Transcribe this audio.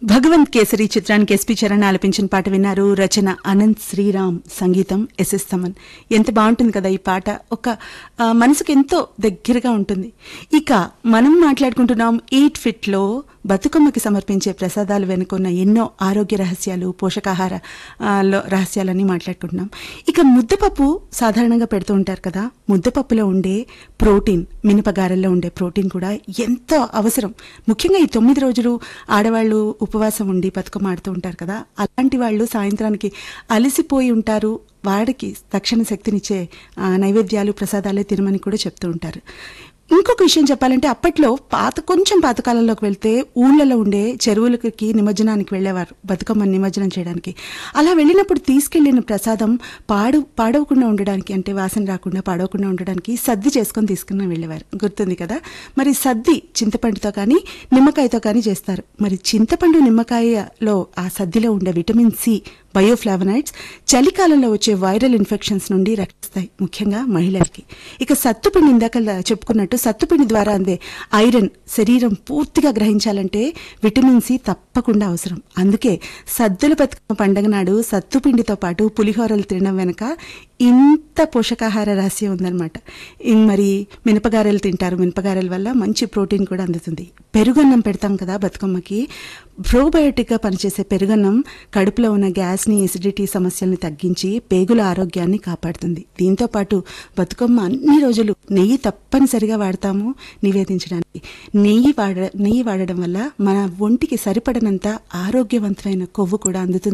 భగవంత్ కేసరి చిత్రానికి ఎస్పి చరణ్ ఆలపించిన పాట విన్నారు రచన అనంత్ శ్రీరామ్ సంగీతం ఎస్ఎస్ తమన్ ఎంత బాగుంటుంది కదా ఈ పాట ఒక ఆ, మనసుకు ఎంతో దగ్గరగా ఉంటుంది ఇక మనం మాట్లాడుకుంటున్నాం ఈట్ ఫిట్ లో బతుకమ్మకి సమర్పించే ప్రసాదాలు వెనుకున్న ఎన్నో ఆరోగ్య రహస్యాలు పోషకాహార ఆ, లో రహస్యాలన్నీ మాట్లాడుకుంటున్నాం ఇక ముద్దపప్పు సాధారణంగా పెడుతూ ఉంటారు కదా ముద్దపప్పులో ఉండే ప్రోటీన్ మినపగారెల్లో ఉండే ప్రోటీన్ కూడా ఎంతో అవసరం ముఖ్యంగా ఈ తొమ్మిది రోజులు ఆడవాళ్ళు ఉపవాసం ఉండి బతుకమ్మ ఆడుతూ ఉంటారు కదా అలాంటి వాళ్ళు సాయంత్రానికి అలసిపోయి ఉంటారు వాడికి తక్షణ శక్తినిచ్చే ఆ, నైవేద్యాలు ప్రసాదాలే తినమని కూడా చెప్తూ ఉంటారు ఇంకొక విషయం చెప్పాలంటే అప్పట్లో పాత కొంచెం పాతకాలంలోకి వెళ్తే ఊళ్ళలో ఉండే చెరువులకి నిమజ్జనానికి వెళ్ళేవారు బతుకమ్మ నిమజ్జనం చేయడానికి అలా వెళ్ళినప్పుడు తీసుకెళ్లిన ప్రసాదం పాడు పాడవకుండా ఉండడానికి అంటే వాసన రాకుండా పాడవకుండా ఉండడానికి సద్ది చేసుకొని తీసుకుని వెళ్ళేవారు గుర్తుంది కదా మరి సద్ది చింతపండుతో కానీ నిమ్మకాయతో కానీ చేస్తారు మరి చింతపండు నిమ్మకాయలో ఆ సద్దిలో ఉండే విటమిన్ సి బయోఫ్లావనైడ్స్ చలికాలంలో వచ్చే వైరల్ ఇన్ఫెక్షన్స్ నుండి రక్షిస్తాయి ముఖ్యంగా మహిళలకి ఇక సత్తుపిండి ఇందాక చెప్పుకున్నట్టు సత్తుపిండి ద్వారా అందే ఐరన్ శరీరం పూర్తిగా గ్రహించాలంటే విటమిన్ సి తప్పకుండా అవసరం అందుకే సద్దుల బతుకమ్మ పండగ నాడు సత్తుపిండితో పాటు పులిహోరలు తినడం వెనక ఇంత పోషకాహార రహస్యం ఉందన్నమాట ఇన్ మరి మినపగారెలు తింటారు మినపగారెల వల్ల మంచి ప్రోటీన్ కూడా అందుతుంది పెరుగన్నం పెడతాం కదా బతుకమ్మకి ప్రోబయోటిక్గా పనిచేసే పెరుగన్నం కడుపులో ఉన్న గ్యాస్ని ఎసిడిటీ సమస్యల్ని తగ్గించి పేగుల ఆరోగ్యాన్ని కాపాడుతుంది దీంతో పాటు బతుకమ్మ అన్ని రోజులు నెయ్యి తప్పనిసరిగా వాడతాము నివేదించడానికి నెయ్యి వాడ నెయ్యి వాడడం వల్ల మన ఒంటికి సరిపడనంత ఆరోగ్యవంతమైన కొవ్వు కూడా అందుతుంది